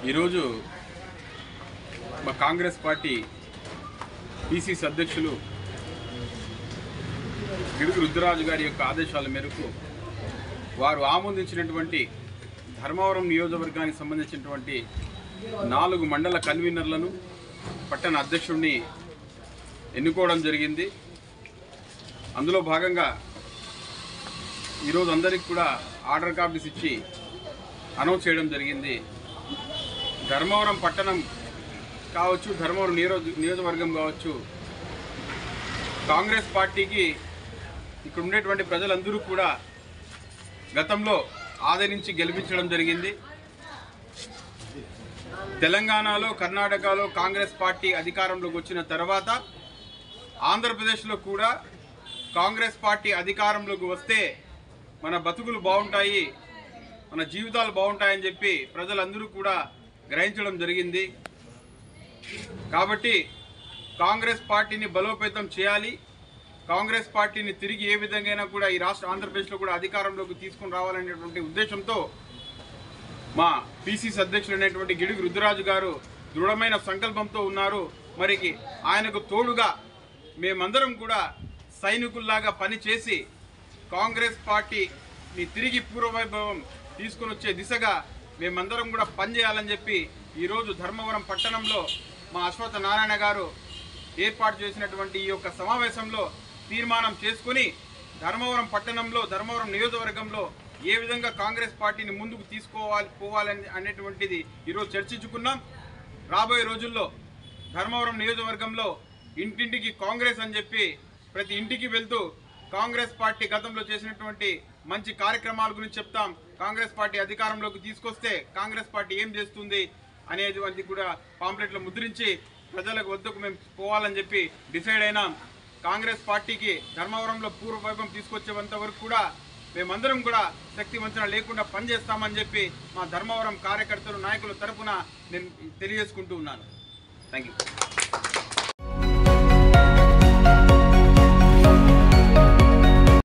ఈరోజు మా Congress party PCC అధ్యక్షులు గిడుగు రుద్రరాజు గారి యొక్క ఆదేశాల మేరకు వారు ఆమోదించినటువంటి ధర్మవరం నియోజకవర్గానికి సంబంధించినటువంటి నాలుగు మండల కన్వీనర్లను పట్టణ అధ్యక్షుడిని ఎన్నుకోవడం జరిగింది అందులో భాగంగా ఈరోజు అందరికి కూడా ఆర్డర్ కాపీస్ ఇచ్చి అనౌన్స్ చేయడం జరిగింది ధర్మవరం పట్టణం కావచ్చు ధర్మవరం నియోజ నియోజకవర్గం కావచ్చు కాంగ్రెస్ పార్టీకి ఇక్కడ ఉండేటువంటి ప్రజలందరూ కూడా గతంలో ఆదరించి గెలిపించడం జరిగింది తెలంగాణలో కర్ణాటకలో కాంగ్రెస్ పార్టీ అధికారంలోకి వచ్చిన తర్వాత ఆంధ్రప్రదేశ్లో కూడా కాంగ్రెస్ పార్టీ అధికారంలోకి వస్తే మన బతుకులు బాగుంటాయి మన జీవితాలు బాగుంటాయని చెప్పి ప్రజలందరూ కూడా గ్రహించడం జరిగింది కాబట్టి కాంగ్రెస్ పార్టీని బలోపేతం చేయాలి కాంగ్రెస్ పార్టీని తిరిగి ఏ విధంగా కూడా ఈ రాష్ట్ర ఆంధ్రప్రదేశ్లో కూడా అధికారంలోకి తీసుకుని రావాలనేటువంటి ఉద్దేశంతో మా పిసిసి అధ్యక్షుడు అయినటువంటి గిడుగు రుద్రరాజు గారు దృఢమైన సంకల్పంతో ఉన్నారు మరికి ఆయనకు తోడుగా మేమందరం కూడా సైనికుల్లాగా పనిచేసి కాంగ్రెస్ పార్టీని తిరిగి పూర్వవైభవం తీసుకుని వచ్చే దిశగా మేమందరం కూడా పనిచేయాలని చెప్పి ఈరోజు ధర్మవరం పట్టణంలో మా అశ్వత్థ నారాయణ గారు ఏర్పాటు చేసినటువంటి ఈ యొక్క సమావేశంలో తీర్మానం చేసుకుని ధర్మవరం పట్టణంలో ధర్మవరం నియోజకవర్గంలో ఏ విధంగా కాంగ్రెస్ పార్టీని ముందుకు తీసుకోవాలి పోవాలని అనేటువంటిది ఈరోజు చర్చించుకున్నాం రాబోయే రోజుల్లో ధర్మవరం నియోజకవర్గంలో ఇంటింటికి కాంగ్రెస్ అని చెప్పి ప్రతి ఇంటికి వెళ్తూ కాంగ్రెస్ పార్టీ గతంలో చేసినటువంటి మంచి కార్యక్రమాల గురించి చెప్తాం కాంగ్రెస్ పార్టీ అధికారంలోకి తీసుకొస్తే కాంగ్రెస్ పార్టీ ఏం చేస్తుంది అనేది కూడా పాంప్లెట్లో ముద్రించి ప్రజలకు వద్దకు మేము పోవాలని చెప్పి డిసైడ్ అయినాం కాంగ్రెస్ పార్టీకి ధర్మవరంలో పూర్వ వైభవం తీసుకొచ్చేంత వరకు కూడా మేమందరం కూడా శక్తి వంచన లేకుండా పనిచేస్తామని చెప్పి మా ధర్మవరం కార్యకర్తలు నాయకుల తరపున నేను తెలియజేసుకుంటూ ఉన్నాను థ్యాంక్ యూ